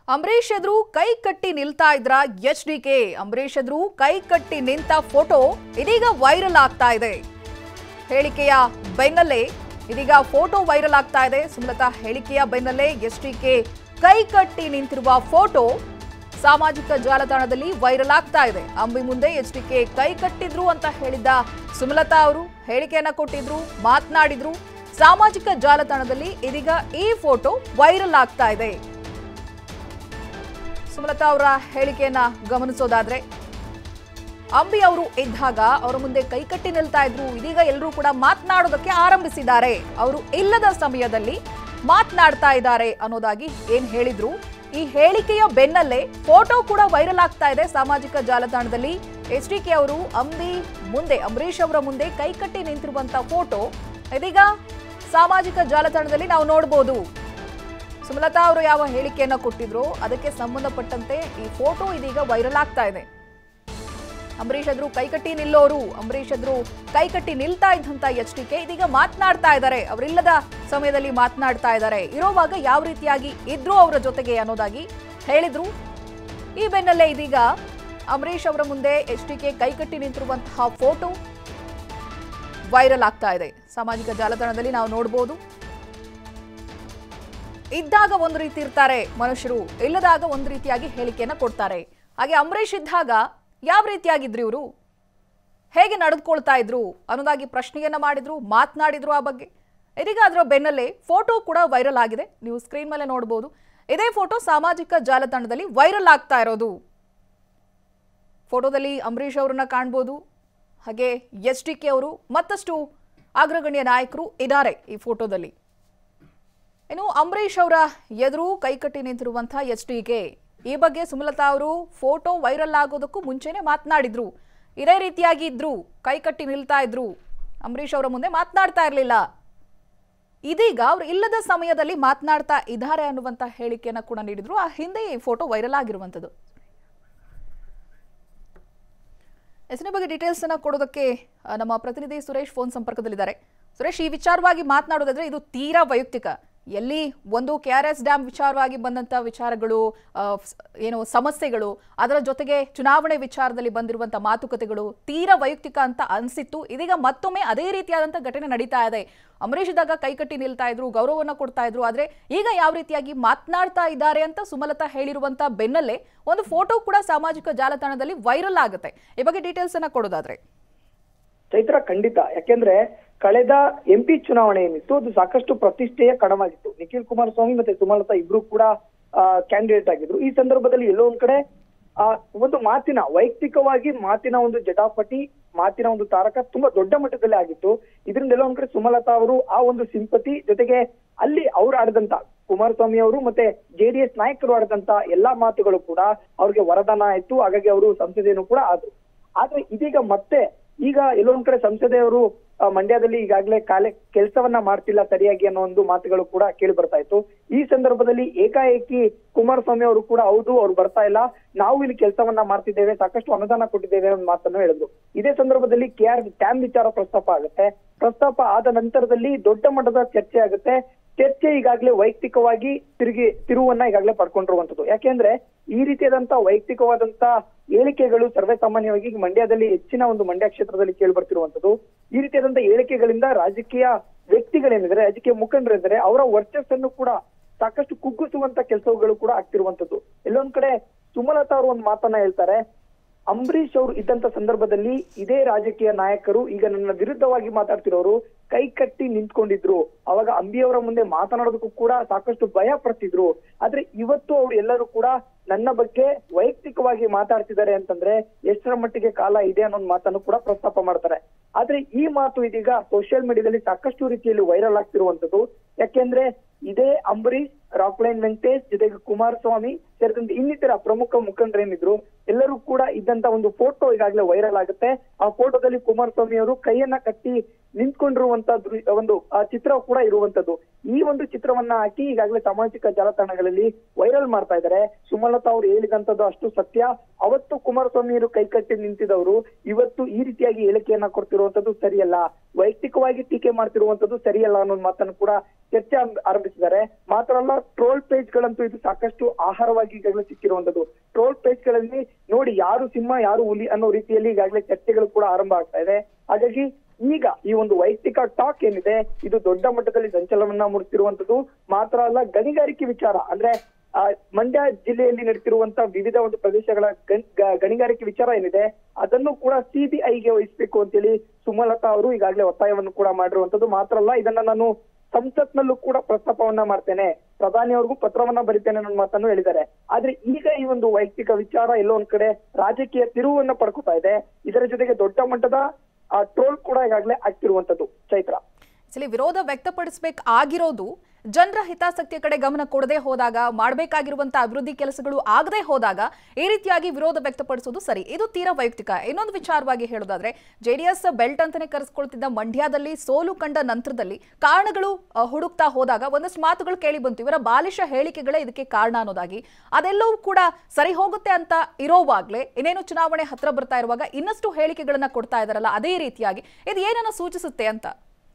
ಅಂಬರೀಷ್ ಎದುರು ಕೈ ಕಟ್ಟಿ ನಿಲ್ತಾ ಇದ್ರ ಎಚ್ ಡಿ ಕೆ ಅಂಬರೀಷ್ ಎದುರು ಕೈ ಕಟ್ಟಿ ನಿಂತ ಫೋಟೋ ಇದೀಗ ವೈರಲ್ ಆಗ್ತಾ ಇದೆ ಹೇಳಿಕೆಯ ಬೆನ್ನಲ್ಲೇ ಇದೀಗ ಫೋಟೋ ವೈರಲ್ ಆಗ್ತಾ ಇದೆ ಸುಮಲತಾ ಹೇಳಿಕೆಯ ಬೆನ್ನಲ್ಲೇ ಎಸ್ ಟಿ ಕೆ ಕೈ ಕಟ್ಟಿ ನಿಂತಿರುವ ಫೋಟೋ ಸಾಮಾಜಿಕ ಜಾಲತಾಣದಲ್ಲಿ ವೈರಲ್ ಆಗ್ತಾ ಇದೆ ಅಂಬಿ ಮುಂದೆ ಎಚ್ ಡಿ ಕೆ ಕೈ ಕಟ್ಟಿದ್ರು ಅಂತ ಹೇಳಿದ್ದ ಸುಮಲತಾ ಅವರು ಹೇಳಿಕೆಯನ್ನ ಕೊಟ್ಟಿದ್ರು ಮಾತನಾಡಿದ್ರು ಸಾಮಾಜಿಕ ಜಾಲತಾಣದಲ್ಲಿ ಇದೀಗ ಈ ಫೋಟೋ ವೈರಲ್ ಆಗ್ತಾ ಇದೆ ಸುಮಲತಾ ಅವರ ಹೇಳಿಕೆಯನ್ನ ಗಮನಿಸೋದಾದ್ರೆ ಅಂಬಿ ಅವರು ಇದ್ದಾಗ ಅವರ ಮುಂದೆ ಕೈಕಟ್ಟಿ ನಿಲ್ತಾ ಇದ್ರು ಇದೀಗ ಎಲ್ಲರೂ ಕೂಡ ಮಾತನಾಡೋದಕ್ಕೆ ಆರಂಭಿಸಿದ್ದಾರೆ ಅವರು ಇಲ್ಲದ ಸಮಯದಲ್ಲಿ ಮಾತನಾಡ್ತಾ ಇದ್ದಾರೆ ಅನ್ನೋದಾಗಿ ಏನ್ ಹೇಳಿದ್ರು ಈ ಹೇಳಿಕೆಯ ಬೆನ್ನಲ್ಲೇ ಫೋಟೋ ಕೂಡ ವೈರಲ್ ಆಗ್ತಾ ಇದೆ ಸಾಮಾಜಿಕ ಜಾಲತಾಣದಲ್ಲಿ ಎಚ್ ಡಿ ಕೆ ಅವರು ಅಂಬಿ ಮುಂದೆ ಅಂಬರೀಷ್ ಅವರ ಮುಂದೆ ಕೈಕಟ್ಟಿ ನಿಂತಿರುವಂತ ಫೋಟೋ ಇದೀಗ ಸಾಮಾಜಿಕ ಜಾಲತಾಣದಲ್ಲಿ ನಾವು ನೋಡಬಹುದು ಸುಮಲತಾ ಅವರು ಯಾವ ಹೇಳಿಕೆಯನ್ನ ಕೊಟ್ಟಿದ್ರು ಅದಕ್ಕೆ ಸಂಬಂಧಪಟ್ಟಂತೆ ಈ ಫೋಟೋ ಇದೀಗ ವೈರಲ್ ಆಗ್ತಾ ಇದೆ ಅಂಬರೀಷ್ ಎದುರು ಕೈಕಟ್ಟಿ ನಿಲ್ಲೋರು ಅಂಬರೀಷ್ ಎದುರು ಕೈಕಟ್ಟಿ ನಿಲ್ತಾ ಇದ್ದಂತ ಎಚ್ ಡಿ ಕೆ ಇದೀಗ ಮಾತನಾಡ್ತಾ ಇದ್ದಾರೆ ಅವರಿಲ್ಲದ ಸಮಯದಲ್ಲಿ ಮಾತನಾಡ್ತಾ ಇದ್ದಾರೆ ಇರೋವಾಗ ಯಾವ ರೀತಿಯಾಗಿ ಇದ್ರು ಅವರ ಜೊತೆಗೆ ಅನ್ನೋದಾಗಿ ಹೇಳಿದ್ರು ಈ ಬೆನ್ನಲ್ಲೇ ಇದೀಗ ಅಂಬರೀಷ್ ಅವರ ಮುಂದೆ ಎಚ್ ಡಿ ಕೆ ಕೈಕಟ್ಟಿ ನಿಂತಿರುವಂತಹ ಫೋಟೋ ವೈರಲ್ ಆಗ್ತಾ ಇದೆ ಸಾಮಾಜಿಕ ಜಾಲತಾಣದಲ್ಲಿ ನಾವು ನೋಡಬಹುದು ಇದ್ದಾಗ ಒಂದು ರೀತಿ ಇರ್ತಾರೆ ಮನುಷ್ಯರು ಇಲ್ಲದಾಗ ಒಂದು ರೀತಿಯಾಗಿ ಹೇಳಿಕೆಯನ್ನ ಕೊಡ್ತಾರೆ ಹಾಗೆ ಅಂಬರೀಷ್ ಇದ್ದಾಗ ಯಾವ ರೀತಿಯಾಗಿದ್ರು ಇವರು ಹೇಗೆ ನಡೆದುಕೊಳ್ತಾ ಇದ್ರು ಅನ್ನೋದಾಗಿ ಪ್ರಶ್ನೆಯನ್ನ ಮಾಡಿದ್ರು ಮಾತನಾಡಿದ್ರು ಆ ಬಗ್ಗೆ ಇದೀಗ ಅದರ ಬೆನ್ನಲ್ಲೇ ಫೋಟೋ ಕೂಡ ವೈರಲ್ ಆಗಿದೆ ನೀವು ಸ್ಕ್ರೀನ್ ಮೇಲೆ ನೋಡಬಹುದು ಇದೇ ಫೋಟೋ ಸಾಮಾಜಿಕ ಜಾಲತಾಣದಲ್ಲಿ ವೈರಲ್ ಆಗ್ತಾ ಇರೋದು ಫೋಟೋದಲ್ಲಿ ಅಂಬರೀಷ್ ಅವರನ್ನ ಕಾಣ್ಬೋದು ಹಾಗೆ ಎಚ್ ಡಿ ಕೆ ಅವರು ಮತ್ತಷ್ಟು ಅಗ್ರಗಣ್ಯ ನಾಯಕರು ಇದ್ದಾರೆ ಈ ಫೋಟೋದಲ್ಲಿ ಇನ್ನು ಅಂಬರೀಷ್ ಅವರ ಎದುರು ಕೈಕಟ್ಟಿ ನಿಂತಿರುವಂತಹ ಎಚ್ ಡಿ ಕೆ ಈ ಬಗ್ಗೆ ಸುಮಲತಾ ಅವರು ಫೋಟೋ ವೈರಲ್ ಆಗೋದಕ್ಕೂ ಮುಂಚೆನೆ ಮಾತನಾಡಿದ್ರು ಇದೇ ರೀತಿಯಾಗಿ ಇದ್ರು ಕೈಕಟ್ಟಿ ನಿಲ್ತಾ ಇದ್ರು ಅಂಬರೀಷ್ ಅವರ ಮುಂದೆ ಮಾತನಾಡ್ತಾ ಇರಲಿಲ್ಲ ಇದೀಗ ಅವ್ರು ಇಲ್ಲದ ಸಮಯದಲ್ಲಿ ಮಾತನಾಡ್ತಾ ಇದ್ದಾರೆ ಅನ್ನುವಂತ ಹೇಳಿಕೆಯನ್ನ ಕೂಡ ನೀಡಿದ್ರು ಆ ಹಿಂದೆ ಈ ಫೋಟೋ ವೈರಲ್ ಆಗಿರುವಂಥದ್ದು ಹೆಸರಿನ ಬಗ್ಗೆ ಡೀಟೇಲ್ಸ್ ಅನ್ನ ಕೊಡೋದಕ್ಕೆ ಆ, ನಮ್ಮ ಪ್ರತಿನಿಧಿ ಸುರೇಶ್ ಫೋನ್ ಸಂಪರ್ಕದಲ್ಲಿದ್ದಾರೆ ಸುರೇಶ್ ಈ ವಿಚಾರವಾಗಿ ಮಾತನಾಡೋದಾದ್ರೆ ಇದು ತೀರಾ ವೈಯಕ್ತಿಕ ಎಲ್ಲಿ ಒಂದು ಕೆ ಆರ್ ಎಸ್ ಡ್ಯಾಮ್ ವಿಚಾರವಾಗಿ ಬಂದಂತ ವಿಚಾರಗಳು ಆ, ಸ್- ಏನು ಸಮಸ್ಯೆಗಳು ಅದರ ಜೊತೆಗೆ ಚುನಾವಣೆ ವಿಚಾರದಲ್ಲಿ ಬಂದಿರುವಂತ ಮಾತುಕತೆಗಳು ತೀರಾ ವೈಯಕ್ತಿಕ ಅಂತ ಅನ್ಸಿತ್ತು ಇದೀಗ ಮತ್ತೊಮ್ಮೆ ಅದೇ ರೀತಿಯಾದಂತ ಘಟನೆ ನಡೀತಾ ಇದೆ ಅಂಬರೀಷ್ ಇದ್ದಾಗ ಕೈಕಟ್ಟಿ ನಿಲ್ತಾ ಇದ್ರು ಗೌರವವನ್ನ ಕೊಡ್ತಾ ಇದ್ರು ಆದ್ರೆ ಈಗ ಯಾವ ರೀತಿಯಾಗಿ ಮಾತನಾಡ್ತಾ ಇದ್ದಾರೆ ಅಂತ ಸುಮಲತಾ ಹೇಳಿರುವಂತ ಬೆನ್ನಲ್ಲೇ ಒಂದು ಫೋಟೋ ಕೂಡ ಸಾಮಾಜಿಕ ಜಾಲತಾಣದಲ್ಲಿ ವೈರಲ್ ಆಗುತ್ತೆ ಈ ಬಗ್ಗೆ ಡೀಟೇಲ್ಸ್ ಅನ್ನ ಕೊಡೋದಾದ್ರೆ ಚೈತ್ರ ಖಂಡಿತ ಯಾಕೆಂದ್ರೆ ಕಳೆದ ಎಂಪಿ ಚುನಾವಣೆ ಏನಿತ್ತು ಅದು ಸಾಕಷ್ಟು ಪ್ರತಿಷ್ಠೆಯ ಕಣವಾಗಿತ್ತು ನಿಖಿಲ್ ಕುಮಾರಸ್ವಾಮಿ ಮತ್ತೆ ಸುಮಲತಾ ಇಬ್ರು ಕೂಡ ಕ್ಯಾಂಡಿಡೇಟ್ ಆಗಿದ್ರು ಈ ಸಂದರ್ಭದಲ್ಲಿ ಎಲ್ಲೋ ಒಂದ್ ಕಡೆ ಆ ಒಂದು ಮಾತಿನ ವೈಯಕ್ತಿಕವಾಗಿ ಮಾತಿನ ಒಂದು ಜಟಾಪಟಿ ಮಾತಿನ ಒಂದು ತಾರಕ ತುಂಬಾ ದೊಡ್ಡ ಮಟ್ಟದಲ್ಲಿ ಆಗಿತ್ತು ಇದರಿಂದ ಎಲ್ಲೋ ಒಂದ್ ಕಡೆ ಸುಮಲತಾ ಅವರು ಆ ಒಂದು ಸಿಂಪತಿ ಜೊತೆಗೆ ಅಲ್ಲಿ ಅವ್ರು ಆಡಿದಂತ ಕುಮಾರಸ್ವಾಮಿ ಅವರು ಮತ್ತೆ ಜೆಡಿಎಸ್ ನಾಯಕರು ಆಡಿದಂತ ಎಲ್ಲಾ ಮಾತುಗಳು ಕೂಡ ಅವ್ರಿಗೆ ವರದಾನ ಆಯ್ತು ಹಾಗಾಗಿ ಅವರು ಸಂಸದೆಯನ್ನು ಕೂಡ ಆದ್ರು ಆದ್ರೆ ಇದೀಗ ಮತ್ತೆ ಈಗ ಎಲ್ಲೊಂದ್ ಕಡೆ ಸಂಸದೆಯವರು ಆ, ಮಂಡ್ಯದಲ್ಲಿ ಈಗಾಗಲೇ ಕಾಲೆ ಕೆಲಸವನ್ನ ಮಾಡ್ತಿಲ್ಲ ಸರಿಯಾಗಿ ಅನ್ನೋ ಒಂದು ಮಾತುಗಳು ಕೂಡ ಕೇಳಿ ಬರ್ತಾ ಇತ್ತು ಈ ಸಂದರ್ಭದಲ್ಲಿ ಏಕಾಏಕಿ ಕುಮಾರಸ್ವಾಮಿ ಅವರು ಕೂಡ ಹೌದು ಅವ್ರು ಬರ್ತಾ ಇಲ್ಲ ನಾವು ಇಲ್ಲಿ ಕೆಲಸವನ್ನ ಮಾಡ್ತಿದ್ದೇವೆ ಸಾಕಷ್ಟು ಅನುದಾನ ಕೊಟ್ಟಿದ್ದೇವೆ ಅನ್ನೋ ಮಾತನ್ನು ಹೇಳಿದ್ರು ಇದೇ ಸಂದರ್ಭದಲ್ಲಿ ಕೆ ಆರ್ ಡ್ಯಾಮ್ ವಿಚಾರ ಪ್ರಸ್ತಾಪ ಆಗುತ್ತೆ ಪ್ರಸ್ತಾಪ ಆದ ನಂತರದಲ್ಲಿ ದೊಡ್ಡ ಮಟ್ಟದ ಚರ್ಚೆ ಆಗುತ್ತೆ ಚರ್ಚೆ ಈಗಾಗಲೇ ವೈಯಕ್ತಿಕವಾಗಿ ತಿರುಗಿ ತಿರುವನ್ನ ಈಗಾಗಲೇ ಪಡ್ಕೊಂಡಿರುವಂತದ್ದು ಯಾಕೆಂದ್ರೆ ಈ ರೀತಿಯಾದಂತ ವೈಯಕ್ತಿಕವಾದಂತ ಹೇಳಿಕೆಗಳು ಸರ್ವೇ ಸಾಮಾನ್ಯವಾಗಿ ಈಗ ಮಂಡ್ಯದಲ್ಲಿ ಹೆಚ್ಚಿನ ಒಂದು ಮಂಡ್ಯ ಕ್ಷೇತ್ರದಲ್ಲಿ ಕೇಳಿ ಬರ್ತಿರುವಂತದ್ದು ಈ ರೀತಿಯಾದಂತ ಹೇಳಿಕೆಗಳಿಂದ ರಾಜಕೀಯ ವ್ಯಕ್ತಿಗಳೇನಿದ್ದಾರೆ ರಾಜಕೀಯ ಮುಖಂಡರಿದ್ದಾರೆ ಅವರ ವರ್ಚಸ್ಸನ್ನು ಕೂಡ ಸಾಕಷ್ಟು ಕುಗ್ಗಿಸುವಂತ ಕೆಲಸಗಳು ಕೂಡ ಆಗ್ತಿರುವಂತದ್ದು ಎಲ್ಲೊಂದ್ ಕಡೆ ಸುಮಲತಾ ಅವರು ಒಂದು ಮಾತನ್ನ ಹೇಳ್ತಾರೆ ಅಂಬರೀಷ್ ಅವರು ಇದ್ದಂತ ಸಂದರ್ಭದಲ್ಲಿ ಇದೇ ರಾಜಕೀಯ ನಾಯಕರು ಈಗ ನನ್ನ ವಿರುದ್ಧವಾಗಿ ಮಾತಾಡ್ತಿರೋರು ಕೈ ಕಟ್ಟಿ ನಿಂತ್ಕೊಂಡಿದ್ರು ಅವಾಗ ಅಂಬಿಯವರ ಮುಂದೆ ಮಾತನಾಡೋದಕ್ಕೂ ಕೂಡ ಸಾಕಷ್ಟು ಭಯ ಪಡ್ತಿದ್ರು ಆದ್ರೆ ಇವತ್ತು ಅವ್ರು ಎಲ್ಲರೂ ಕೂಡ ನನ್ನ ಬಗ್ಗೆ ವೈಯಕ್ತಿಕವಾಗಿ ಮಾತಾಡ್ತಿದ್ದಾರೆ ಅಂತಂದ್ರೆ ಎಷ್ಟರ ಮಟ್ಟಿಗೆ ಕಾಲ ಇದೆ ಅನ್ನೋ ಒಂದು ಮಾತನ್ನು ಕೂಡ ಪ್ರಸ್ತಾಪ ಮಾಡ್ತಾರೆ ಆದ್ರೆ ಈ ಮಾತು ಇದೀಗ ಸೋಷಿಯಲ್ ಮೀಡಿಯಾದಲ್ಲಿ ಸಾಕಷ್ಟು ರೀತಿಯಲ್ಲಿ ವೈರಲ್ ಆಗ್ತಿರುವಂತದ್ದು ಯಾಕೆಂದ್ರೆ ಇದೇ ಅಂಬರೀಷ್ ರಾಕ್ಲೈನ್ ವೆಂಕಟೇಶ್ ಜೊತೆಗೆ ಕುಮಾರಸ್ವಾಮಿ ಸೇರಿದಂತೆ ಇನ್ನಿತರ ಪ್ರಮುಖ ಮುಖಂಡರೇನಿದ್ರು ಎಲ್ಲರೂ ಕೂಡ ಇದ್ದಂತ ಒಂದು ಫೋಟೋ ಈಗಾಗಲೇ ವೈರಲ್ ಆಗುತ್ತೆ ಆ ಫೋಟೋದಲ್ಲಿ ಕುಮಾರಸ್ವಾಮಿ ಅವರು ಕೈಯನ್ನ ಕಟ್ಟಿ ನಿಂತ್ಕೊಂಡಿರುವಂತ ದೃ- ಒಂದು ಆ ಚಿತ್ರ ಕೂಡ ಇರುವಂತದ್ದು ಈ ಒಂದು ಚಿತ್ರವನ್ನ ಹಾಕಿ ಈಗಾಗಲೇ ಸಾಮಾಜಿಕ ಜಾಲತಾಣಗಳಲ್ಲಿ ವೈರಲ್ ಮಾಡ್ತಾ ಇದ್ದಾರೆ ಸುಮಲತಾ ಅವರು ಹೇಳಿದಂತದ್ದು ಅಷ್ಟು ಸತ್ಯ ಅವತ್ತು ಕುಮಾರಸ್ವಾಮಿ ಅವರು ಕೈಕಟ್ಟಿ ನಿಂತಿದವರು ಇವತ್ತು ಈ ರೀತಿಯಾಗಿ ಹೇಳಿಕೆಯನ್ನ ಕೊಡ್ತಿರುವಂತದ್ದು ಸರಿಯಲ್ಲ ವೈಯಕ್ತಿಕವಾಗಿ ಟೀಕೆ ಮಾಡ್ತಿರುವಂತದ್ದು ಸರಿಯಲ್ಲ ಅನ್ನೋ ಮಾತನ್ನು ಕೂಡ ಚರ್ಚೆ ಆರಂಭ- ಆರಂಭಿಸಿದ್ದಾರೆ ಮಾತ್ರ ಅಲ್ಲ ಟ್ರೋಲ್ ಪೇಜ್ ಗಳಂತೂ ಇದು ಸಾಕಷ್ಟು ಆಹಾರವಾಗಿ ಆಳವಾಗಿ ಈಗಾಗಲೇ ಸಿಕ್ಕಿರುವಂತದ್ದು ಟ್ರೋಲ್ ಪೇಜ್ ಗಳಲ್ಲಿ ನೋಡಿ ಯಾರು ಸಿಂಹ ಯಾರು ಹುಲಿ ಅನ್ನೋ ರೀತಿಯಲ್ಲಿ ಈಗಾಗಲೇ ಚರ್ಚೆಗಳು ಕೂಡ ಆರಂಭ ಆಗ್ತಾ ಇದೆ ಹಾಗಾಗಿ ಈಗ ಈ ಒಂದು ವೈಯಕ್ತಿಕ ಟಾಕ್ ಏನಿದೆ ಇದು ದೊಡ್ಡ ಮಟ್ಟದಲ್ಲಿ ಸಂಚಲನ ಮೂಡಿಸಿರುವಂತದ್ದು ಮಾತ್ರ ಅಲ್ಲ ಗಣಿಗಾರಿಕೆ ವಿಚಾರ ಅಂದ್ರೆ ಆ, ಮಂಡ್ಯ ಜಿಲ್ಲೆಯಲ್ಲಿ ನಡೀತಿರುವಂತ ವಿವಿಧ ಒಂದು ಪ್ರದೇಶಗಳ ಗಣ್- ಗ- ಗಣಿಗಾರಿಕೆ ವಿಚಾರ ಏನಿದೆ ಅದನ್ನು ಕೂಡ ಸಿಬಿಐಗೆ ವಹಿಸಬೇಕು ಅಂತೇಳಿ ಸುಮಲತಾ ಅವರು ಈಗಾಗಲೇ ಒತ್ತಾಯವನ್ನು ಕೂಡ ಮಾಡಿರುವಂತದ್ದು ಮಾತ್ರ ಅಲ್ಲ ಇದನ್ನ ನಾನು ಸಂಸತ್ನಲ್ಲೂ ಕೂಡ ಪ್ರಸ್ತಾಪವನ್ನ ಮಾಡ್ತೇನೆ ಪ್ರಧಾನಿ ಅವ್ರಿಗೂ ಪತ್ರವನ್ನ ಬರಿತೇನೆ ಅನ್ನೋ ಮಾತನ್ನು ಹೇಳಿದ್ದಾರೆ ಆದ್ರೆ ಈಗ ಈ ಒಂದು ವೈಯಕ್ತಿಕ ವಿಚಾರ ಎಲ್ಲೋ ಒಂದ್ ಕಡೆ ರಾಜಕೀಯ ತಿರುವನ್ನ ಪಡ್ಕೊತಾ ಇದೆ ಇದರ ಜೊತೆಗೆ ದೊಡ್ಡ ಮಟ್ಟದ ಟ್ರೋಲ್ ಕೂಡ ಈಗಾಗಲೇ ಆಗ್ತಿರುವಂತದ್ದು ಚೈತ್ರ ಆಕ್ಚುಲಿ ವಿರೋಧ ವ್ಯಕ್ತಪಡಿಸಬೇಕು ಆಗಿರೋದು ಜನರ ಹಿತಾಸಕ್ತಿಯ ಕಡೆ ಗಮನ ಕೊಡದೆ ಹೋದಾಗ ಮಾಡಬೇಕಾಗಿರುವಂತ ಅಭಿವೃದ್ಧಿ ಕೆಲಸಗಳು ಆಗದೆ ಹೋದಾಗ ಈ ರೀತಿಯಾಗಿ ವಿರೋಧ ವ್ಯಕ್ತಪಡಿಸೋದು ಸರಿ ಇದು ತೀರಾ ವೈಯಕ್ತಿಕ ಇನ್ನೊಂದು ವಿಚಾರವಾಗಿ ಹೇಳೋದಾದ್ರೆ ಜೆಡಿಎಸ್ ಬೆಲ್ಟ್ ಅಂತಾನೆ ಕರೆಸ್ಕೊಳ್ತಿದ್ದ ಮಂಡ್ಯದಲ್ಲಿ ಸೋಲು ಕಂಡ ನಂತರದಲ್ಲಿ ಕಾರಣಗಳು ಅ, ಹುಡುಕ್ತಾ ಹೋದಾಗ ಒಂದಷ್ಟು ಮಾತುಗಳು ಕೇಳಿ ಬಂತು ಇವರ ಬಾಲಿಶ ಹೇಳಿಕೆಗಳೇ ಇದಕ್ಕೆ ಕಾರಣ ಅನ್ನೋದಾಗಿ ಅದೆಲ್ಲವೂ ಕೂಡ ಸರಿ ಹೋಗುತ್ತೆ ಅಂತ ಇರೋವಾಗ್ಲೇ ಇನ್ನೇನು ಚುನಾವಣೆ ಹತ್ರ ಬರ್ತಾ ಇರುವಾಗ ಇನ್ನಷ್ಟು ಹೇಳಿಕೆಗಳನ್ನ ಕೊಡ್ತಾ ಇದಾರಲ್ಲ ಅದೇ ರೀತಿಯಾಗಿ ಇದು ಏನನ್ನ ಸೂಚಿಸುತ್ತೆ ಅಂತ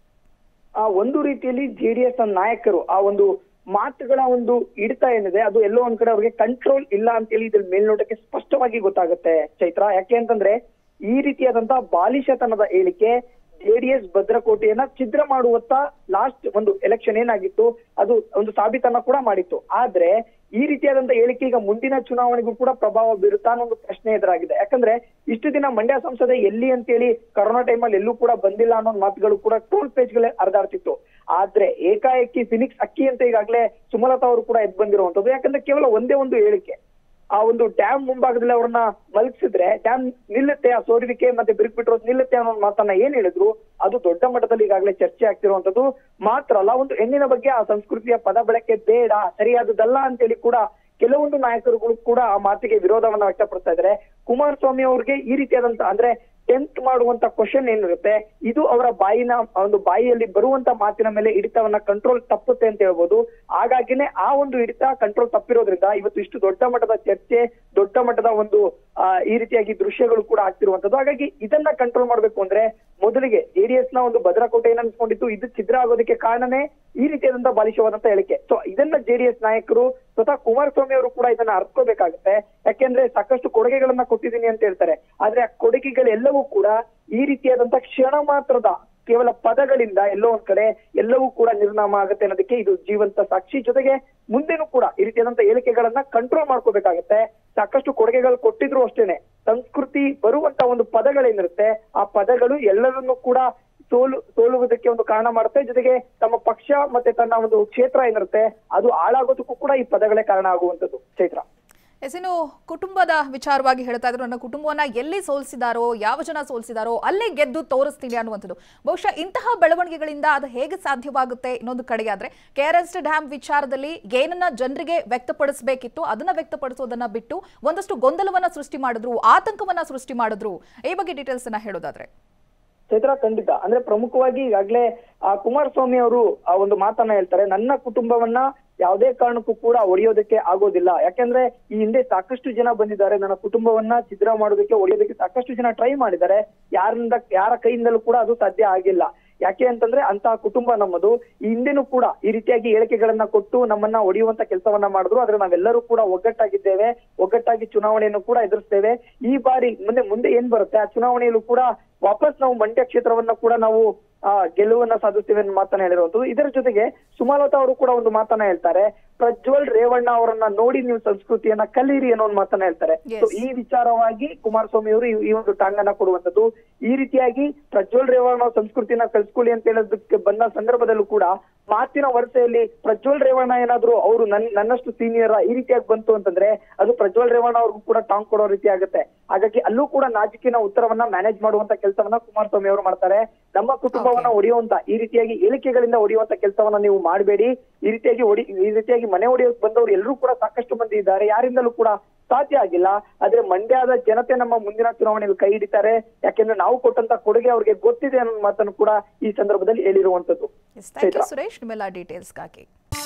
ಆ ಒಂದು ರೀತಿಯಲ್ಲಿ ಜೆಡಿಎಸ್ ನಾಯಕರು ಆ ಒಂದು ಮಾತುಗಳ ಒಂದು ಹಿಡಿತ ಏನಿದೆ ಅದು ಎಲ್ಲೋ ಒಂದ್ ಕಡೆ ಅವ್ರಿಗೆ ಕಂಟ್ರೋಲ್ ಇಲ್ಲ ಅಂತೇಳಿ ಇದ್ರ ಮೇಲ್ನೋಟಕ್ಕೆ ಸ್ಪಷ್ಟವಾಗಿ ಗೊತ್ತಾಗುತ್ತೆ ಚೈತ್ರ ಯಾಕೆ ಅಂತಂದ್ರೆ ಈ ರೀತಿಯಾದಂತಹ ಬಾಲಿಶತನದ ಹೇಳಿಕೆ ಜೆಡಿಎಸ್ ಭದ್ರಕೋಟೆಯನ್ನ ಛಿದ್ರ ಮಾಡುವತ್ತ ಲಾಸ್ಟ್ ಒಂದು ಎಲೆಕ್ಷನ್ ಏನಾಗಿತ್ತು ಅದು ಒಂದು ಸಾಬೀತನ್ನ ಕೂಡ ಮಾಡಿತ್ತು ಆದ್ರೆ ಈ ರೀತಿಯಾದಂತ ಹೇಳಿಕೆ ಈಗ ಮುಂದಿನ ಚುನಾವಣೆಗೂ ಕೂಡ ಪ್ರಭಾವ ಬೀರುತ್ತಾ ಅನ್ನೋ ಒಂದು ಪ್ರಶ್ನೆ ಎದುರಾಗಿದೆ ಯಾಕಂದ್ರೆ ಇಷ್ಟು ದಿನ ಮಂಡ್ಯ ಸಂಸದೆ ಎಲ್ಲಿ ಅಂತೇಳಿ ಕರೋನಾ ಟೈಮಲ್ಲಿ ಎಲ್ಲೂ ಕೂಡ ಬಂದಿಲ್ಲ ಅನ್ನೋ ಮಾತುಗಳು ಕೂಡ ಟ್ರೋಲ್ ಪೇಜ್ಗಳೇ ಹರಿದಾಡ್ತಿತ್ತು ಆದ್ರೆ ಏಕಾಏಕಿ ಫಿನಿಕ್ಸ್ ಅಕ್ಕಿ ಅಂತ ಈಗಾಗಲೇ ಸುಮಲತಾ ಅವರು ಕೂಡ ಎದ್ದು ಬಂದಿರುವಂತದ್ದು ಯಾಕಂದ್ರೆ ಕೇವಲ ಒಂದೇ ಒಂದು ಹೇಳಿಕೆ ಆ ಒಂದು ಡ್ಯಾಮ್ ಮುಂಭಾಗದಲ್ಲಿ ಅವ್ರನ್ನ ಮಲಗಿಸಿದ್ರೆ ಡ್ಯಾಮ್ ನಿಲ್ಲುತ್ತೆ ಆ ಸೋರುವಿಕೆ ಮತ್ತೆ ಬಿರುಕು ಬಿಟ್ಟಿರೋದು ನಿಲ್ಲುತ್ತೆ ಅನ್ನೋ ಮಾತನ್ನ ಏನ್ ಹೇಳಿದ್ರು ಅದು ದೊಡ್ಡ ಮಟ್ಟದಲ್ಲಿ ಈಗಾಗಲೇ ಚರ್ಚೆ ಆಗ್ತಿರುವಂತದ್ದು ಮಾತ್ರ ಅಲ್ಲ ಒಂದು ಹೆಣ್ಣಿನ ಬಗ್ಗೆ ಆ ಸಂಸ್ಕೃತಿಯ ಪದ ಬಳಕೆ ಬೇಡ ಸರಿಯಾದದಲ್ಲ ಅಂತೇಳಿ ಕೂಡ ಕೆಲವೊಂದು ನಾಯಕರುಗಳು ಕೂಡ ಆ ಮಾತಿಗೆ ವಿರೋಧವನ್ನ ವ್ಯಕ್ತಪಡಿಸ್ತಾ ಇದ್ದಾರೆ ಕುಮಾರಸ್ವಾಮಿ ಅವ್ರಿಗೆ ಈ ರೀತಿಯಾದಂತ ಅಂದ್ರೆ ಟೆಂಪ್ಟ್ ಮಾಡುವಂತ ಕ್ವಶನ್ ಏನಿರುತ್ತೆ ಇದು ಅವರ ಬಾಯಿನ ಒಂದು ಬಾಯಿಯಲ್ಲಿ ಬರುವಂತ ಮಾತಿನ ಮೇಲೆ ಹಿಡಿತವನ್ನ ಕಂಟ್ರೋಲ್ ತಪ್ಪುತ್ತೆ ಅಂತ ಹೇಳ್ಬೋದು ಹಾಗಾಗಿನೇ ಆ ಒಂದು ಹಿಡಿತ ಕಂಟ್ರೋಲ್ ತಪ್ಪಿರೋದ್ರಿಂದ ಇವತ್ತು ಇಷ್ಟು ದೊಡ್ಡ ಮಟ್ಟದ ಚರ್ಚೆ ದೊಡ್ಡ ಮಟ್ಟದ ಒಂದು ಆ, ಈ ರೀತಿಯಾಗಿ ದೃಶ್ಯಗಳು ಕೂಡ ಆಗ್ತಿರುವಂತದ್ದು ಹಾಗಾಗಿ ಇದನ್ನ ಕಂಟ್ರೋಲ್ ಮಾಡ್ಬೇಕು ಅಂದ್ರೆ ಮೊದಲಿಗೆ ಜೆಡಿಎಸ್ ನ ಒಂದು ಭದ್ರಕೋಟೆಯನ್ನ ಅನ್ಸ್ಕೊಂಡಿತ್ತು ಇದು ಛಿದ್ರ ಆಗೋದಕ್ಕೆ ಕಾರಣನೇ ಈ ರೀತಿಯಾದಂತ ಬಾಲಿಶವಾದಂತ ಹೇಳಿಕೆ ಸೊ ಇದನ್ನ ಜೆಡಿಎಸ್ ನಾಯಕರು ಸ್ವತಃ ಕುಮಾರಸ್ವಾಮಿ ಅವರು ಕೂಡ ಇದನ್ನ ಅರ್ಥಕೋಬೇಕಾಗುತ್ತೆ ಯಾಕೆಂದ್ರೆ ಸಾಕಷ್ಟು ಕೊಡುಗೆಗಳನ್ನ ಕೊಟ್ಟಿದ್ದೀನಿ ಅಂತ ಹೇಳ್ತಾರೆ ಆದ್ರೆ ಆ ಕೊಡುಗೆಗಳೆಲ್ಲವೂ ಕೂಡ ಈ ರೀತಿಯಾದಂತ ಕ್ಷಣ ಮಾತ್ರದ ಕೇವಲ ಪದಗಳಿಂದ ಎಲ್ಲೋ ಒಂದ್ ಕಡೆ ಎಲ್ಲವೂ ಕೂಡ ನಿರ್ನಾಮ ಆಗುತ್ತೆ ಅನ್ನೋದಕ್ಕೆ ಇದು ಜೀವಂತ ಸಾಕ್ಷಿ ಜೊತೆಗೆ ಮುಂದೆನೂ ಕೂಡ ಈ ರೀತಿಯಾದಂತ ಹೇಳಿಕೆಗಳನ್ನ ಕಂಟ್ರೋಲ್ ಮಾಡ್ಕೋಬೇಕಾಗತ್ತೆ ಸಾಕಷ್ಟು ಕೊಡುಗೆಗಳು ಕೊಟ್ಟಿದ್ರು ಅಷ್ಟೇನೆ ಸಂಸ್ಕೃತಿ ಬರುವಂತ ಒಂದು ಪದಗಳೇನಿರುತ್ತೆ ಆ ಪದಗಳು ಎಲ್ಲರನ್ನೂ ಕೂಡ ಸೋಲು ಸೋಲುವುದಕ್ಕೆ ಒಂದು ಕಾರಣ ಮಾಡುತ್ತೆ ಜೊತೆಗೆ ತಮ್ಮ ಪಕ್ಷ ಮತ್ತೆ ತನ್ನ ಒಂದು ಕ್ಷೇತ್ರ ಏನಿರುತ್ತೆ ಅದು ಹಾಳಾಗೋದಕ್ಕೂ ಕೂಡ ಈ ಪದಗಳೇ ಕಾರಣ ಆಗುವಂತದ್ದು ಚೈತ್ರ ಎಸ್ ಇನ್ನು ಕುಟುಂಬದ ವಿಚಾರವಾಗಿ ಹೇಳ್ತಾ ಇದ್ರು ನನ್ನ ಕುಟುಂಬವನ್ನ ಎಲ್ಲಿ ಸೋಲಿಸಿದಾರೋ ಯಾವ ಜನ ಸೋಲಿಸಿದಾರೋ ಅಲ್ಲೇ ಗೆದ್ದು ತೋರಿಸ್ತೀನಿ ಅನ್ನುವಂಥದ್ದು ಬಹುಶಃ ಇಂತಹ ಬೆಳವಣಿಗೆಗಳಿಂದ ಅದು ಹೇಗೆ ಸಾಧ್ಯವಾಗುತ್ತೆ ಇನ್ನೊಂದು ಕಡೆಯಾದ್ರೆ ಕೆ ಆರ್ ಎಸ್ ಡ್ಯಾಮ್ ವಿಚಾರದಲ್ಲಿ ಏನನ್ನ ಜನರಿಗೆ ವ್ಯಕ್ತಪಡಿಸಬೇಕಿತ್ತು ಅದನ್ನ ವ್ಯಕ್ತಪಡಿಸೋದನ್ನ ಬಿಟ್ಟು ಒಂದಷ್ಟು ಗೊಂದಲವನ್ನ ಸೃಷ್ಟಿ ಮಾಡಿದ್ರು ಆತಂಕವನ್ನ ಸೃಷ್ಟಿ ಮಾಡಿದ್ರು ಈ ಬಗ್ಗೆ ಡೀಟೇಲ್ಸ್ ಅನ್ನ ಹೇಳೋದಾದ್ರೆ ಚೈತ್ರ ಖಂಡಿತ ಅಂದ್ರೆ ಪ್ರಮುಖವಾಗಿ ಈಗಾಗ್ಲೇ ಆ ಕುಮಾರಸ್ವಾಮಿ ಅವರು ಆ ಒಂದು ಮಾತನ್ನ ಹೇಳ್ತಾರೆ ನನ್ನ ಕುಟುಂಬವನ್ನ ಯಾವುದೇ ಕಾರಣಕ್ಕೂ ಕೂಡ ಒಡೆಯೋದಕ್ಕೆ ಆಗೋದಿಲ್ಲ ಯಾಕೆಂದ್ರೆ ಈ ಹಿಂದೆ ಸಾಕಷ್ಟು ಜನ ಬಂದಿದ್ದಾರೆ ನನ್ನ ಕುಟುಂಬವನ್ನ ಛಿದ್ರ ಮಾಡೋದಕ್ಕೆ ಒಡೆಯೋದಕ್ಕೆ ಸಾಕಷ್ಟು ಜನ ಟ್ರೈ ಮಾಡಿದ್ದಾರೆ ಯಾರಿಂದ ಯಾರ ಕೈಯಿಂದಲೂ ಕೂಡ ಅದು ಸಾಧ್ಯ ಆಗಿಲ್ಲ ಯಾಕೆ ಅಂತಂದ್ರೆ ಅಂತಹ ಕುಟುಂಬ ನಮ್ಮದು ಈ ಹಿಂದೆನೂ ಕೂಡ ಈ ರೀತಿಯಾಗಿ ಹೇಳಿಕೆಗಳನ್ನ ಕೊಟ್ಟು ನಮ್ಮನ್ನ ಒಡೆಯುವಂತ ಕೆಲಸವನ್ನ ಮಾಡಿದ್ರು ಆದ್ರೆ ನಾವೆಲ್ಲರೂ ಕೂಡ ಒಗ್ಗಟ್ಟಾಗಿದ್ದೇವೆ ಒಗ್ಗಟ್ಟಾಗಿ ಚುನಾವಣೆಯನ್ನು ಕೂಡ ಎದುರಿಸ್ತೇವೆ ಈ ಬಾರಿ ಮುಂದೆ ಮುಂದೆ ಏನ್ ಬರುತ್ತೆ ಆ ಚುನಾವಣೆಯಲ್ಲೂ ಕೂಡ ವಾಪಸ್ ನಾವು ಮಂಡ್ಯ ಕ್ಷೇತ್ರವನ್ನ ಕೂಡ ನಾವು ಆ ಗೆಲುವನ್ನ ಸಾಧಿಸ್ತೀವಿ ಅನ್ನೋ ಮಾತನ್ನ ಹೇಳಿರುವಂತದ್ದು ಇದರ ಜೊತೆಗೆ ಸುಮಲತಾ ಅವರು ಕೂಡ ಒಂದು ಮಾತನ್ನ ಹೇಳ್ತಾರೆ ಪ್ರಜ್ವಲ್ ರೇವಣ್ಣ ಅವರನ್ನ ನೋಡಿ ನೀವು ಸಂಸ್ಕೃತಿಯನ್ನ ಕಲೀರಿ ಅನ್ನೋ ಒಂದು ಮಾತನ್ನ ಹೇಳ್ತಾರೆ Yes. So, ಈ ವಿಚಾರವಾಗಿ ಕುಮಾರಸ್ವಾಮಿ ಅವರು ಈ- ಈ ಒಂದು ಟಾಂಗನ್ನ ಕೊಡುವಂತದ್ದು ಈ ರೀತಿಯಾಗಿ ಪ್ರಜ್ವಲ್ ರೇವಣ್ಣ ಅವ್ರ ಸಂಸ್ಕೃತಿನ ಕಲ್ಸ್ಕೊಳ್ಳಿ ಅಂತ ಹೇಳೋದಕ್ಕೆ ಬಂದ ಸಂದರ್ಭದಲ್ಲೂ ಕೂಡ ಮಾತಿನ ವರಸೆಯಲ್ಲಿ ಪ್ರಜ್ವಲ್ ರೇವಣ್ಣ ಏನಾದ್ರು ಅವರು ನನ್ ನನ್ನಷ್ಟು ಸೀನಿಯರ್ ಈ ರೀತಿಯಾಗಿ ಬಂತು ಅಂತಂದ್ರೆ ಅದು ಪ್ರಜ್ವಲ್ ರೇವಣ್ಣ ಅವ್ರಿಗೂ ಕೂಡ ಟಾಂಗ್ ಕೊಡೋ ರೀತಿ ಆಗುತ್ತೆ ಹಾಗಾಗಿ ಅಲ್ಲೂ ಕೂಡ ನಾಜಿಕಿನ ಉತ್ತರವನ್ನ ಮ್ಯಾನೇಜ್ ಮಾಡುವಂತ ಕೆಲಸವನ್ನ ಕುಮಾರಸ್ವಾಮಿ ಅವರು ಮಾಡ್ತಾರೆ ನಮ್ಮ ಕುಟುಂಬವನ್ನ ಒಡೆಯುವಂತ ಈ ರೀತಿಯಾಗಿ ಹೇಳಿಕೆಗಳಿಂದ ಒಡೆಯುವಂತ ಕೆಲಸವನ್ನ ನೀವು ಮಾಡಬೇಡಿ ಈ ರೀತಿಯಾಗಿ ಒಡಿ ಈ ರೀತಿಯಾಗಿ ಮನೆ ಒಡೆಯೋಕ್ ಬಂದವರು ಎಲ್ಲರೂ ಕೂಡ ಸಾಕಷ್ಟು ಮಂದಿ ಇದ್ದಾರೆ ಯಾರಿಂದಲೂ ಕೂಡ ಸಾಧ್ಯ ಆಗಿಲ್ಲ ಆದ್ರೆ ಮಂಡ್ಯದ ಜನತೆ ನಮ್ಮ ಮುಂದಿನ ಚುನಾವಣೆಯಲ್ಲಿ ಕೈ ಹಿಡಿತಾರೆ ಯಾಕೆಂದ್ರೆ ನಾವು ಕೊಟ್ಟಂತ ಕೊಡುಗೆ ಅವ್ರಿಗೆ ಗೊತ್ತಿದೆ ಅನ್ನೋ ಮಾತನ್ನು ಕೂಡ ಈ ಸಂದರ್ಭದಲ್ಲಿ ಹೇಳಿರುವಂತದ್ದು ಥ್ಯಾಂಕ್ ಯು ಸುರೇಶ್ ನಿಮ್ಮೆಲ್ಲ ಡೀಟೇಲ್ಸ್ಗಾಗಿ